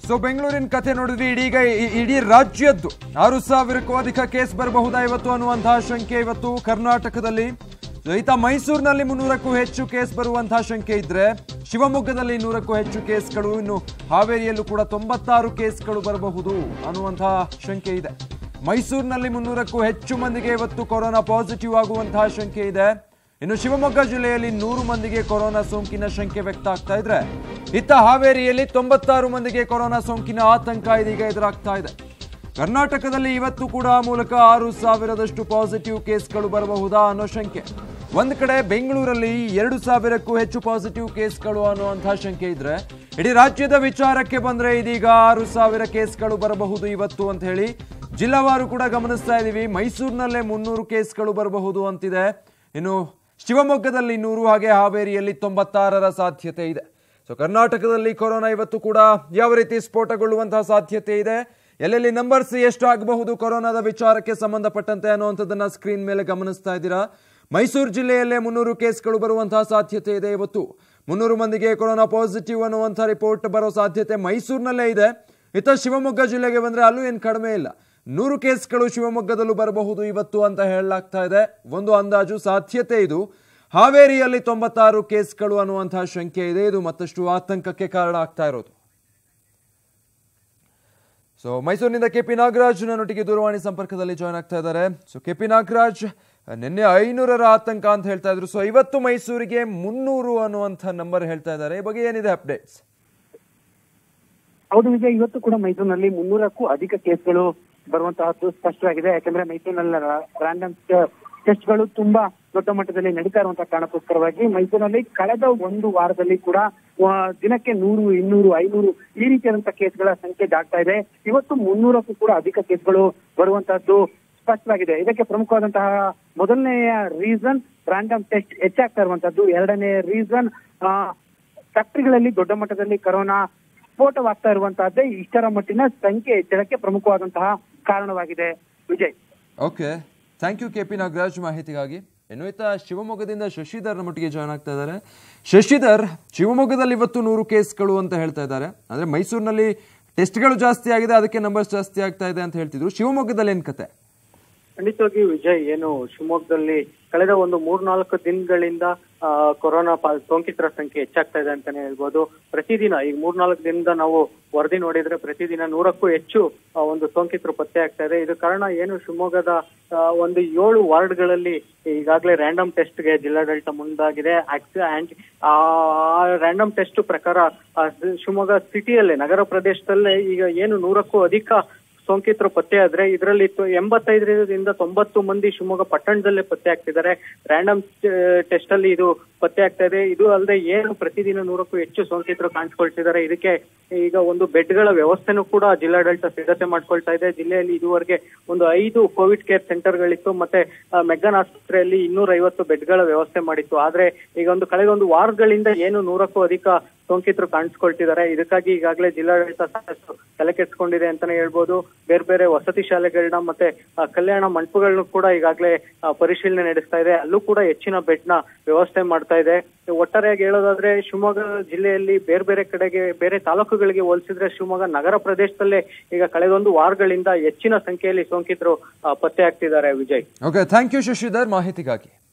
so ಬೆಂಗಳೂರಿನ ಕಥೆ ನೋಡಿದ್ರೆ ಇದೀಗ ಇ- ಇಡೀ ರಾಜ್ಯದ್ದು ಆರು ಸಾವಿರಕ್ಕೂ ಅಧಿಕ ಕೇಸ್ ಬರಬಹುದಾ ಇವತ್ತು ಅನ್ನುವಂತಹ ಶಂಕೆ ಇವತ್ತು ಕರ್ನಾಟಕದಲ್ಲಿ ಸೊ ಈತ ಮೈಸೂರಿನಲ್ಲಿ ಮುನ್ನೂರಕ್ಕೂ ಹೆಚ್ಚು ಕೇಸ್ ಬರುವಂತಹ ಶಂಕೆ ಇದ್ರೆ ಶಿವಮೊಗ್ಗದಲ್ಲಿ ನೂರಕ್ಕೂ ಹೆಚ್ಚು ಕೇಸ್ಗಳು ಇನ್ನು ಹಾವೇರಿಯಲ್ಲೂ ಕೂಡ ತೊಂಬತ್ತಾರು ಕೇಸ್ಗಳು ಬರಬಹುದು ಅನ್ನುವಂತಹ ಶಂಕೆ ಇದೆ ಮೈಸೂರಿನಲ್ಲಿ ಮುನ್ನೂರಕ್ಕೂ ಹೆಚ್ಚು ಮಂದಿಗೆ ಇವತ್ತು ಕೊರೋನಾ ಪಾಸಿಟಿವ್ ಆಗುವಂತಹ ಶಂಕೆ ಇದೆ ಇನ್ನು ಶಿವಮೊಗ್ಗ ಜಿಲ್ಲೆಯಲ್ಲಿ ನೂರು ಮಂದಿಗೆ ಕೊರೋನಾ ಸೋಂಕಿನ ಶಂಕೆ ವ್ಯಕ್ತ ಆಗ್ತಾ ಇದ್ರೆ ಇತ್ತ ಹಾವೇರಿಯಲ್ಲಿ ತೊಂಬತ್ತಾರು ಮಂದಿಗೆ ಕೊರೋನಾ ಸೋಂಕಿನ ಆತಂಕ ಇದೀಗ ಎದುರಾಗ್ತಾ ಇದೆ ಕರ್ನಾಟಕದಲ್ಲಿ ಇವತ್ತು ಕೂಡ ಆ ಮೂಲಕ ಆರು ಸಾವಿರದಷ್ಟು ಪಾಸಿಟಿವ್ ಕೇಸ್ಗಳು ಬರಬಹುದಾ ಅನ್ನೋ ಶಂಕೆ ಒಂದ್ ಕಡೆ ಬೆಂಗಳೂರಲ್ಲಿ ಎರಡು ಸಾವಿರಕ್ಕೂ ಹೆಚ್ಚು ಪಾಸಿಟಿವ್ ಕೇಸ್ಗಳು ಅನ್ನುವಂತಹ ಶಂಕೆ ಇದ್ರೆ ಇಡೀ ರಾಜ್ಯದ ವಿಚಾರಕ್ಕೆ ಬಂದ್ರೆ ಇದೀಗ ಆರು ಸಾವಿರ ಕೇಸ್ಗಳು ಬರಬಹುದು ಇವತ್ತು ಅಂತ ಹೇಳಿ ಜಿಲ್ಲಾವಾರು ಕೂಡ ಗಮನಿಸ್ತಾ ಇದೀವಿ ಮೈಸೂರಿನಲ್ಲೇ ಮುನ್ನೂರು ಕೇಸ್ಗಳು ಬರಬಹುದು ಅಂತಿದೆ ಇನ್ನು ಶಿವಮೊಗ್ಗದಲ್ಲಿ ನೂರು ಹಾಗೆ ಹಾವೇರಿಯಲ್ಲಿ ತೊಂಬತ್ತಾರರ ಸಾಧ್ಯತೆ ಇದೆ ಸೊ ಕರ್ನಾಟಕದಲ್ಲಿ ಕೊರೋನಾ ಇವತ್ತು ಕೂಡ ಯಾವ ರೀತಿ ಸ್ಫೋಟಗೊಳ್ಳುವಂತಹ ಸಾಧ್ಯತೆ ಇದೆ ಎಲ್ಲೆಲ್ಲಿ ನಂಬರ್ಸ್ ಎಷ್ಟು ಆಗಬಹುದು ಕೊರೋನಾದ ವಿಚಾರಕ್ಕೆ ಸಂಬಂಧಪಟ್ಟಂತೆ ಅನ್ನುವಂಥದ್ದನ್ನ ಸ್ಕ್ರೀನ್ ಮೇಲೆ ಗಮನಿಸ್ತಾ ಇದ್ದೀರಾ ಮೈಸೂರು ಜಿಲ್ಲೆಯಲ್ಲೇ ಮುನ್ನೂರು ಕೇಸ್ಗಳು ಬರುವಂತಹ ಸಾಧ್ಯತೆ ಇದೆ ಇವತ್ತು ಮುನ್ನೂರು ಮಂದಿಗೆ ಕೊರೋನಾ ಪಾಸಿಟಿವ್ ಅನ್ನುವಂಥ ರಿಪೋರ್ಟ್ ಬರೋ ಸಾಧ್ಯತೆ ಮೈಸೂರಿನಲ್ಲೇ ಇದೆ ಇತ್ತ ಶಿವಮೊಗ್ಗ ಜಿಲ್ಲೆಗೆ ಬಂದ್ರೆ ಅಲ್ಲೂ ಏನು ಕಡಿಮೆ ಇಲ್ಲ ನೂರು ಕೇಸ್ಗಳು ಶಿವಮೊಗ್ಗದಲ್ಲೂ ಬರಬಹುದು ಇವತ್ತು ಅಂತ ಹೇಳಲಾಗ್ತಾ ಇದೆ ಒಂದು ಅಂದಾಜು ಸಾಧ್ಯತೆ ಇದು ಹಾವೇರಿಯಲ್ಲಿ ತೊಂಬತ್ತಾರು ಕೇಸ್ಗಳು ಅನ್ನುವಂತಹ ಶಂಕೆ ಇದೆ ಇದು ಮತ್ತಷ್ಟು ಆತಂಕಕ್ಕೆ ಕಾರಣ ಆಗ್ತಾ ಇರೋದು ಸೊ ಮೈಸೂರಿನಿಂದ ಕೆ ಪಿ ನಾಗರಾಜ್ ನನ್ನೊಟ್ಟಿಗೆ ದೂರವಾಣಿ ಸಂಪರ್ಕದಲ್ಲಿ ಜಾಯ್ನ್ ಆಗ್ತಾ ಇದ್ದಾರೆ ಸೊ ಕೆ ಪಿ ನಾಗರಾಜ್ ನಿನ್ನೆ ಐನೂರರ ಆತಂಕ ಅಂತ ಹೇಳ್ತಾ ಇದ್ರು ಸೊ ಇವತ್ತು ಮೈಸೂರಿಗೆ ಮುನ್ನೂರು ಅನ್ನುವಂಥ ನಂಬರ್ ಹೇಳ್ತಾ ಇದ್ದಾರೆ ಈ ಬಗ್ಗೆ ಏನಿದೆ ಅಪ್ಡೇಟ್ಸ್ ಹೌದು ವಿಜಯ್ ಇವತ್ತು ಕೂಡ ಮೈಸೂರಿನಲ್ಲಿ ಮುನ್ನೂರಕ್ಕೂ ಅಧಿಕ ಕೇಸ್ಗಳು ಬರುವಂತಹದ್ದು ಸ್ಪಷ್ಟವಾಗಿದೆ ಯಾಕಂದ್ರೆ ಮೈಸೂರಿನಲ್ಲಿ ರ್ಯಾಂಡಮ್ ಟೆಸ್ಟ್ಗಳು ತುಂಬಾ ದೊಡ್ಡ ಮಟ್ಟದಲ್ಲಿ ನಡೀತಾ ಇರುವಂತಹ ಕಾರಣಕ್ಕೋಸ್ಕರವಾಗಿ ಮೈಸೂರಿನಲ್ಲಿ ಕಳೆದ ಒಂದು ವಾರದಲ್ಲಿ ಕೂಡ ಆ, ದಿನಕ್ಕೆ ನೂರು ಇನ್ನೂರು ಐನೂರು ಈ ರೀತಿಯಾದಂತಹ ಕೇಸ್ಗಳ ಸಂಖ್ಯೆ ದಾಟ್ತಾ ಇದೆ ಇವತ್ತು ಮುನ್ನೂರಕ್ಕೂ ಕೂಡ ಅಧಿಕ ಕೇಸ್ಗಳು ಬರುವಂತಹದ್ದು ಸ್ಪಷ್ಟವಾಗಿದೆ ಇದಕ್ಕೆ ಪ್ರಮುಖವಾದಂತಹ ಮೊದಲನೆಯ ರೀಸನ್ ರ್ಯಾಂಡಮ್ ಟೆಸ್ಟ್ ಹೆಚ್ಚಾಗ್ತಾ ಇರುವಂತದ್ದು ಎರಡನೇ ರೀಸನ್ ಫ್ಯಾಕ್ಟರಿಗಳಲ್ಲಿ ದೊಡ್ಡ ಮಟ್ಟದಲ್ಲಿ ಕರೋನಾ ಸ್ಫೋಟವಾಗ್ತಾ ಇರುವಂತಹದ್ದೇ ಇಷ್ಟರ ಮಟ್ಟಿನ ಸಂಖ್ಯೆ ಹೆಚ್ಚಳಕ್ಕೆ ಪ್ರಮುಖವಾದಂತಹ ಕಾರಣವಾಗಿದೆ Vijay okay thank you K P Nagaraj ಮಾಹಿತಿಗಾಗಿ ಇನ್ನು ಈತ ಶಿವಮೊಗ್ಗದಿಂದ ಶಶಿಧರ್ ನಮ್ಮೊಟ್ಟಿಗೆ ಜಾಯ್ನ್ ಆಗ್ತಾ ಇದ್ದಾರೆ ಶಶಿಧರ್ ಶಿವಮೊಗ್ಗದಲ್ಲಿ ಇವತ್ತು ನೂರು ಕೇಸ್ಗಳು ಅಂತ ಹೇಳ್ತಾ ಇದ್ದಾರೆ ಅಂದ್ರೆ ಮೈಸೂರಿನಲ್ಲಿ ಟೆಸ್ಟ್ಗಳು ಜಾಸ್ತಿ ಆಗಿದೆ ಅದಕ್ಕೆ ನಂಬರ್ಸ್ ಜಾಸ್ತಿ ಆಗ್ತಾ ಇದೆ ಅಂತ ಹೇಳ್ತಿದ್ರು ಶಿವಮೊಗ್ಗದಲ್ಲಿ ಏನ್ ಕತೆ ಖಂಡಿತವಾಗಿ ವಿಜಯ್ ಏನು ಶಿವಮೊಗ್ಗದಲ್ಲಿ ಕಳೆದ ಒಂದು ಮೂರ್ನಾಲ್ಕು ದಿನಗಳಿಂದ ಆ, ಕೊರೋನಾ ಪಾ- ಸೋಂಕಿತರ ಸಂಖ್ಯೆ ಹೆಚ್ಚಾಗ್ತಾ ಇದೆ ಅಂತಾನೆ ಹೇಳ್ಬೋದು ಪ್ರತಿದಿನ ಈಗ ಮೂರ್ನಾಲ್ಕು ದಿನದಿಂದ ನಾವು ವರದಿ ನೋಡಿದ್ರೆ ಪ್ರತಿದಿನ ನೂರಕ್ಕೂ ಹೆಚ್ಚು ಆ, ಒಂದು ಸೋಂಕಿತರು ಪತ್ತೆ ಆಗ್ತಾ ಇದೆ ಇದು ಕಾರಣ ಏನು ಶಿವಮೊಗ್ಗದ ಆ, ಒಂದು ಏಳು ವಾರ್ಡ್ಗಳಲ್ಲಿ ಈಗಾಗಲೇ ರ್ಯಾಂಡಮ್ ಟೆಸ್ಟ್ಗೆ ಜಿಲ್ಲಾಡಳಿತ ಮುಂದಾಗಿದೆ ಆಕ್ಸಿ- ಆಂಟಿ ಆ ರ್ಯಾಂಡಮ್ ಟೆಸ್ಟ್ ಪ್ರಕಾರ ಆ, ಶಿವಮೊಗ್ಗ ಸಿಟಿಯಲ್ಲೇ ನಗರ ಪ್ರದೇಶದಲ್ಲೇ ಈಗ ಏನು ನೂರಕ್ಕೂ ಅಧಿಕ ಸೋಂಕಿತರು ಪತ್ತೆ ಆದ್ರೆ ಇದರಲ್ಲಿ ಎಂಬತ್ತೈದರಿಂದ ತೊಂಬತ್ತು ಮಂದಿ ಶಿವಮೊಗ್ಗ ಪಟ್ಟಣದಲ್ಲೇ ಪತ್ತೆ ಆಗ್ತಿದ್ದಾರೆ ರ್ಯಾಂಡಮ್ ಟೆಸ್ಟ್ ಅಲ್ಲಿ ಇದು ಪತ್ತೆ ಆಗ್ತಾ ಇದೆ ಇದು ಅಲ್ಲದೆ ಏನು ಪ್ರತಿದಿನ ನೂರಕ್ಕೂ ಹೆಚ್ಚು ಸೋಂಕಿತರು ಕಾಣಿಸ್ಕೊಳ್ತಿದ್ದಾರೆ ಇದಕ್ಕೆ ಈಗ ಒಂದು ಬೆಡ್ಗಳ ವ್ಯವಸ್ಥೆನೂ ಕೂಡ ಜಿಲ್ಲಾಡಳಿತ ಸಿದ್ಧತೆ ಮಾಡ್ಕೊಳ್ತಾ ಇದೆ ಜಿಲ್ಲೆಯಲ್ಲಿ ಇದುವರೆಗೆ ಒಂದು ಐದು ಕೋವಿಡ್ ಕೇರ್ ಸೆಂಟರ್ಗಳಿತ್ತು ಮತ್ತೆ ಆ, ಮೆಗ್ಗಾನ್ ಆಸ್ಪತ್ರೆಯಲ್ಲಿ ಇನ್ನೂರ ಐವತ್ತು ಬೆಡ್ಗಳ ವ್ಯವಸ್ಥೆ ಮಾಡಿತ್ತು ಆದ್ರೆ ಈಗ ಒಂದು ಕಳೆದ ಒಂದು ವಾರಗಳಿಂದ ಏನು ನೂರಕ್ಕೂ ಅಧಿಕ ಸೋಂಕಿತರು ಕಾಣಿಸ್ಕೊಳ್ತಿದ್ದಾರೆ ಇದಕ್ಕಾಗಿ ಈಗಾಗಲೇ ಜಿಲ್ಲಾಡಳಿತ ಸಾಕಷ್ಟು ತಲೆ ಕೆಡಿಸ್ಕೊಂಡಿದೆ ಅಂತಾನೆ ಹೇಳ್ಬೋದು ಬೇರೆ ಬೇರೆ ವಸತಿ ಶಾಲೆಗಳನ್ನ ಮತ್ತೆ ಆ, ಕಲ್ಯಾಣ ಮಂಟಪಗಳನ್ನು ಕೂಡ ಈಗಾಗಲೇ ಆ, ಪರಿಶೀಲನೆ ನಡೆಸ್ತಾ ಇದೆ ಅಲ್ಲೂ ಕೂಡ ಹೆಚ್ಚಿನ ಬೆಡ್ ನ ವ್ಯವಸ್ಥೆ ಮಾಡ್ತಾ ಇದೆ ಒಟ್ಟಾರೆಯಾಗಿ ಹೇಳೋದಾದ್ರೆ ಶಿವಮೊಗ್ಗ ಜಿಲ್ಲೆಯಲ್ಲಿ ಬೇರೆ ಬೇರೆ ಕಡೆಗೆ ಬೇರೆ ತಾಲೂಕುಗಳಿಗೆ ಹೋಲಿಸಿದ್ರೆ ಶಿವಮೊಗ್ಗ ನಗರ ಪ್ರದೇಶದಲ್ಲೇ ಈಗ ಕಳೆದೊಂದು ವಾರಗಳಿಂದ ಹೆಚ್ಚಿನ ಸಂಖ್ಯೆಯಲ್ಲಿ ಸೋಂಕಿತರು ಆ, ಪತ್ತೆ ಆಗ್ತಿದ್ದಾರೆ Vijay okay thank you Shashidhar ಮಾಹಿತಿಗಾಗಿ